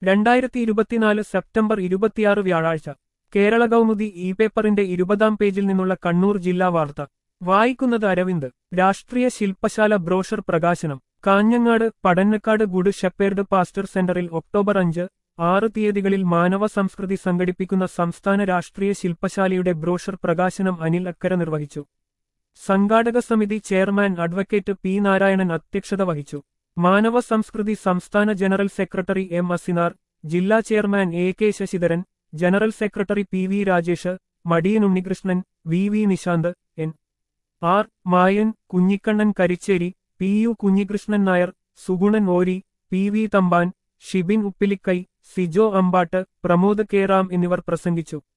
രണ്ടായിരത്തി ഇരുപത്തിനാല് സെപ്റ്റംബർ ഇരുപത്തിയാറ് വ്യാഴാഴ്ച കേരള കൗമുദി ഇ പേപ്പറിന്റെ ഇരുപതാം പേജിൽ നിന്നുള്ള കണ്ണൂർ ജില്ലാ വാർത്ത വായിക്കുന്നത് അരവിന്ദ് രാഷ്ട്രീയ ശില്പശാല ബ്രോഷർ പ്രകാശനം Kanhangad Padannakkad good shepherd pastor സെന്ററിൽ ഒക്ടോബർ അഞ്ച് ആറ് തീയതികളിൽ മാനവ സംസ്കൃതി സംഘടിപ്പിക്കുന്ന സംസ്ഥാന രാഷ്ട്രീയ ശില്പശാലയുടെ ബ്രോഷർ പ്രകാശനം അനിൽ അക്കര നിർവഹിച്ചു സംഘാടക സമിതി ചെയർമാൻ അഡ്വക്കേറ്റ് പി നാരായണൻ അധ്യക്ഷത വഹിച്ചു മാനവ സംസ്കൃതി സംസ്ഥാന ജനറൽ സെക്രട്ടറി എം അസിനാർ ജില്ലാ chairman A K Sasidharan general secretary P V Rajesh Madiyan Unnikrishnan V V Nishanth N R Mayan Kunhikannan Karicheri P U Kunhikrishnan Nair Sugunan Ori P V Thampan Shibin Uppilikai Sijo Ampattu Pramod Keram എന്നിവർ പ്രസംഗിച്ചു